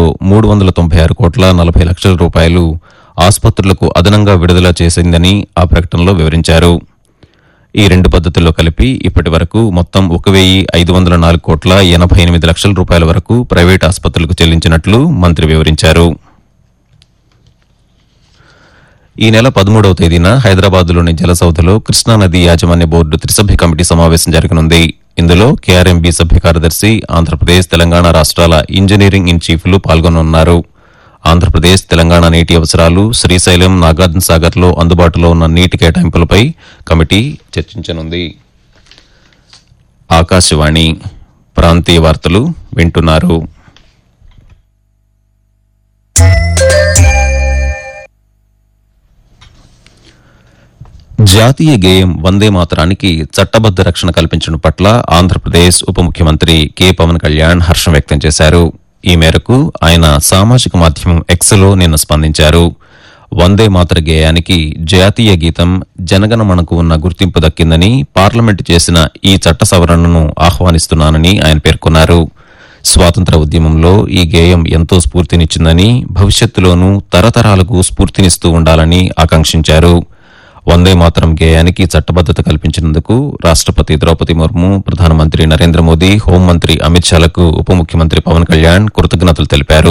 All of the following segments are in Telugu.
మూడు వందల తొంభై ఆరు కోట్ల నలభై లక్షల రూపాయలు ఆసుపత్రులకు అదనంగా విడుదల చేసిందని ఆ ప్రకటనలో వివరించారు ఈ రెండు పద్ధతుల్లో కలిపి ఇప్పటి వరకు మొత్తం ఒక వెయ్యి ఐదు వందల నాలుగు కోట్ల ఎనభై ఎనిమిది లక్షల రూపాయల వరకు ప్రైవేట్ ఆసుపత్రులకు చెల్లించినట్లు మంత్రి వివరించారు ఈ నెల పదమూడవ తేదీన హైదరాబాద్లోని జలసౌధలో కృష్ణానది యాజమాన్య బోర్డు త్రిసభ్య కమిటీ సమావేశం జరగనుంది ఇందులో కేఆర్ఎంబీ సభ్య కార్యదర్శి ఆంధ్రప్రదేశ్ తెలంగాణ రాష్ట్రాల ఇంజనీరింగ్ ఇన్ చీఫ్లు పాల్గొనున్నారు ఆంధ్రప్రదేశ్ తెలంగాణ నీటి అవసరాలు శ్రీశైలం నాగార్జున సాగర్లో అందుబాటులో ఉన్న నీటి కేటాయింపులపై కమిటీ చర్చించనుంది ఆకాశవాణి ప్రాంతీయ వార్తలు వింటున్నారు జాతీయ గేయం వందే మాతరానికి చట్టబద్ద రక్షణ కల్పించడం పట్ల ఆంధ్రప్రదేశ్ ఉప ముఖ్యమంత్రి కె పవన్ కళ్యాణ్ హర్షం వ్యక్తం చేశారు ఈ మేరకు ఆయన సామాజిక మాధ్యమం ఎక్స్లో నిన్న స్పందించారు వందే మాతర గేయానికి జాతీయ గీతం జనగణమనకు ఉన్న గుర్తింపు దక్కిందని పార్లమెంటు చేసిన ఈ చట్ట సవరణను ఆహ్వానిస్తున్నానని ఆయన పేర్కొన్నారు స్వాతంత్ర ఉద్యమంలో ఈ గేయం ఎంతో స్ఫూర్తినిచ్చిందని భవిష్యత్తులోనూ తరతరాలకు స్ఫూర్తినిస్తూ ఉండాలని ఆకాంక్షించారు వందే మాతరం గేయానికి చట్టబద్దత కల్పించినందుకు రాష్ట్రపతి ద్రౌపది ముర్ము ప్రధానమంత్రి నరేంద్ర మోదీ హోంమంత్రి అమిత్ షాలకు ఉప ముఖ్యమంత్రి పవన్ కళ్యాణ్ కృతజ్ఞతలు తెలిపారు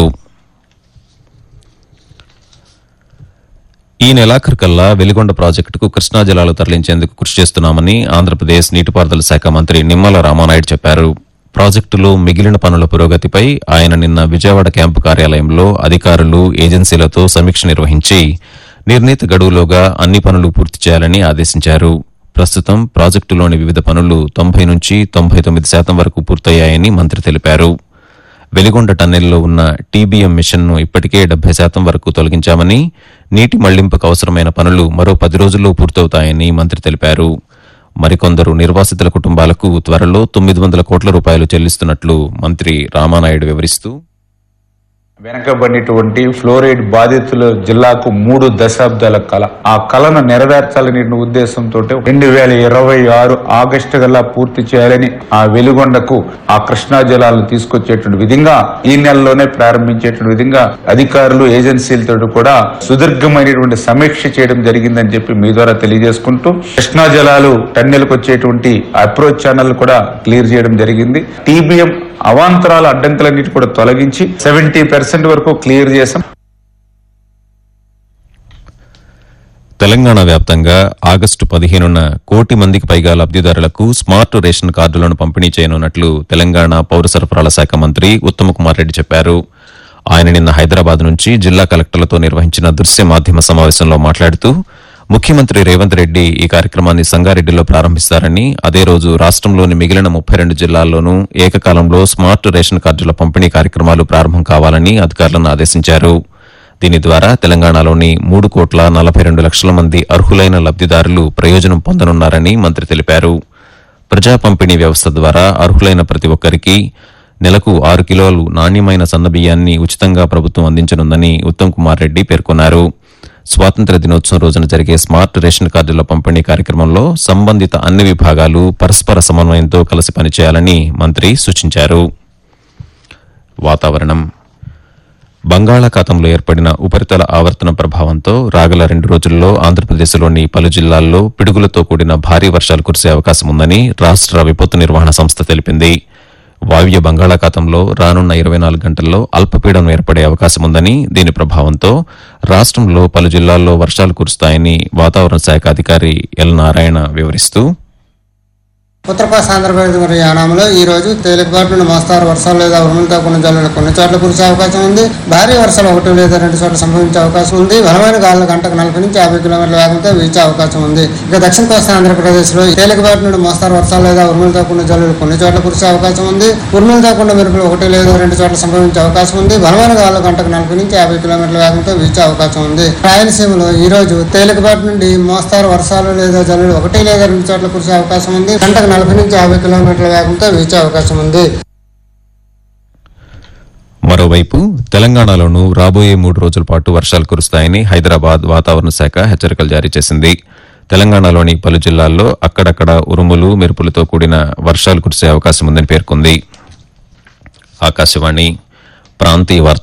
ఈ నెలాఖరుకల్లా వెలిగొండ ప్రాజెక్టుకు కృష్ణా జలాలు తరలించేందుకు కృషి చేస్తున్నామని ఆంధ్రప్రదేశ్ నీటిపారుదల శాఖ మంత్రి నిమ్మల రామానాయుడు చెప్పారు ప్రాజెక్టులో మిగిలిన పనుల పురోగతిపై ఆయన నిన్న విజయవాడ క్యాంపు కార్యాలయంలో అధికారులు ఏజెన్సీలతో సమీక్ష నిర్వహించి నిర్ణీత గడువులోగా అన్ని పనులు పూర్తి చేయాలని ఆదేశించారు ప్రస్తుతం ప్రాజెక్టులోని వివిధ పనులు తొంభై నుంచి తొంభై తొమ్మిది శాతం వరకు పూర్తయ్యాయని మంత్రి తెలిపారు వెలిగొండ టన్నెల్లో ఉన్న టీబీఎం మిషన్ను ఇప్పటికే డెబ్బై శాతం వరకు తొలగించామని నీటి మళ్లింపుకు అవసరమైన పనులు మరో పది రోజుల్లో పూర్తవుతాయని మంత్రి తెలిపారు మరికొందరు నిర్వాసితుల కుటుంబాలకు త్వరలో తొమ్మిది వందల కోట్ల రూపాయలు చెల్లిస్తున్నట్లు మంత్రి రామానాయుడు వివరిస్తూ వెనకబడినటువంటి ఫ్లోరైడ్ బాధితుల జిల్లాకు మూడు దశాబ్దాల కళ ఆ కళను నెరవేర్చాలనే ఉద్దేశంతో రెండు వేల ఇరవై ఆరు ఆగస్టు గల్లా పూర్తి చేయాలని ఆ వెలుగొండకు ఆ కృష్ణా జలాలను తీసుకొచ్చేటువంటి విధంగా ఈ నెలలోనే ప్రారంభించేటువంటి విధంగా అధికారులు ఏజెన్సీలతో కూడా సుదీర్ఘమైనటువంటి సమీక్ష చేయడం జరిగిందని చెప్పి మీ ద్వారా తెలియజేసుకుంటూ కృష్ణా జలాలు టన్నెలకు వచ్చేటువంటి అప్రోచ్ ఛానల్ కూడా క్లియర్ చేయడం జరిగింది టీబీఎం అవాంతరాల అడ్డంకులన్నిటి కూడా తొలగించి సెవెంటీ పర్సెంట్ వరకు క్లియర్ చేశాం తెలంగాణ వ్యాప్తంగా ఆగస్టు పదిహేనున కోటి మందికి పైగా లబ్దిదారులకు స్మార్ట్ రేషన్ కార్డులను పంపిణీ చేయనున్నట్లు తెలంగాణ పౌర సరఫరాల శాఖ మంత్రి ఉత్తమ్ కుమార్ రెడ్డి చెప్పారు ఆయన నిన్న హైదరాబాద్ నుంచి జిల్లా కలెక్టర్లతో నిర్వహించిన దృశ్య మాధ్యమ సమావేశంలో మాట్లాడుతూ ముఖ్యమంత్రి రేవంత్ రెడ్డి ఈ కార్యక్రమాన్ని సంగారెడ్డిలో ప్రారంభిస్తారని అదే రోజు రాష్ట్రంలోని మిగిలిన ముప్పై రెండు జిల్లాల్లోనూ ఏకకాలంలో స్మార్ట్ రేషన్ కార్డుల పంపిణీ కార్యక్రమాలు ప్రారంభం కావాలని అధికారులను ఆదేశించారు దీని ద్వారా తెలంగాణలోని మూడు కోట్ల నలభై రెండు లక్షల మంది అర్హులైన లబ్దిదారులు ప్రయోజనం పొందనున్నారని మంత్రి తెలిపారు ప్రజా పంపిణీ వ్యవస్థ ద్వారా అర్హులైన ప్రతి ఒక్కరికి నెలకు ఆరు కిలోలు నాణ్యమైన సన్నబియ్యాన్ని ఉచితంగా ప్రభుత్వం అందించనుందని ఉత్తమ్ కుమార్ రెడ్డి పేర్కొన్నారు స్వాతంత్ర దినోత్సవం రోజున జరిగే స్మార్ట్ రేషన్ కార్డుల పంపిణీ కార్యక్రమంలో సంబంధిత అన్ని విభాగాలు పరస్పర సమన్వయంతో కలిసి పనిచేయాలని మంత్రి సూచించారు వాతావరణం బంగాళాఖాతంలో ఏర్పడిన ఉపరితల ఆవర్తన ప్రభావంతో రాగల రెండు రోజుల్లో ఆంధ్రప్రదేశ్లోని పలు జిల్లాల్లో పిడుగులతో కూడిన భారీ వర్షాలు కురిసే అవకాశం ఉందని రాష్ట్ర విపత్తు నిర్వహణ సంస్థ తెలిపింది వాయువ్య బంగాళాఖాతంలో రానున్న ఇరవై నాలుగు గంటల్లో అల్పపీడనం ఏర్పడే అవకాశం ఉందని దీని ప్రభావంతో రాష్ట్రంలో పలు జిల్లాల్లో వర్షాలు కురుస్తాయని వాతావరణ శాఖ అధికారి ఎల్ నారాయణ వివరిస్తూ ఉత్తర కోస్తా ఆంధ్రప్రదేశ్ మరియు యానాంలో ఈ రోజు తేలికపాటి నుండి మోస్తారు వర్షాలు లేదా ఉరుములతో కొన్ని జల్లులు కొన్ని చోట్ల కురిసే అవకాశం ఉంది భారీ వర్షాలు ఒకటి లేదా రెండు చోట్ల సంభవించే అవకాశం ఉంది బలమైన గాలులు గంటకు నలభై నుంచి యాభై కిలోమీటర్ల వేగంతో వీచే అవకాశం ఉంది ఇక దక్షిణ కోస్తా ఆంధ్రప్రదేశ్ లో తేలికపాటి నుండి మోస్తారు వర్షాలు లేదా ఉరుములతో కొన్ని జల్లులు కొన్ని చోట్ల కురిసే అవకాశం ఉంది ఉరుములతో కూడిన మెరుపులు ఒకటి లేదా రెండు చోట్ల సంభవించే అవకాశం ఉంది బలమైన గాలులు గంటకు నలభై నుంచి యాభై కిలోమీటర్ల వేగంతో వీచే అవకాశం ఉంది రాయలసీమలో ఈ రోజు తేలికపాటి నుండి మోస్తారు వర్షాలు లేదా జల్లులు ఒకటి లేదా రెండు చోట్ల కురిసే అవకాశం ఉంది గంటకు నలభై నుంచి యాభై కిలోమీటర్ల వేగంతో వీచే అవకాశం ఉంది మరోవైపు తెలంగాణలోనూ రాబోయే మూడు రోజుల పాటు వర్షాలు కురుస్తాయని హైదరాబాద్ వాతావరణ శాఖ హెచ్చరికలు జారీ చేసింది తెలంగాణలోని పలు జిల్లాల్లో అక్కడక్కడ ఉరుములు మెరుపులతో కూడిన వర్షాలు కురిసే అవకాశం ఉందని పేర్కొంది ఆకాశవాణి ప్రాంతీయ వార్తలు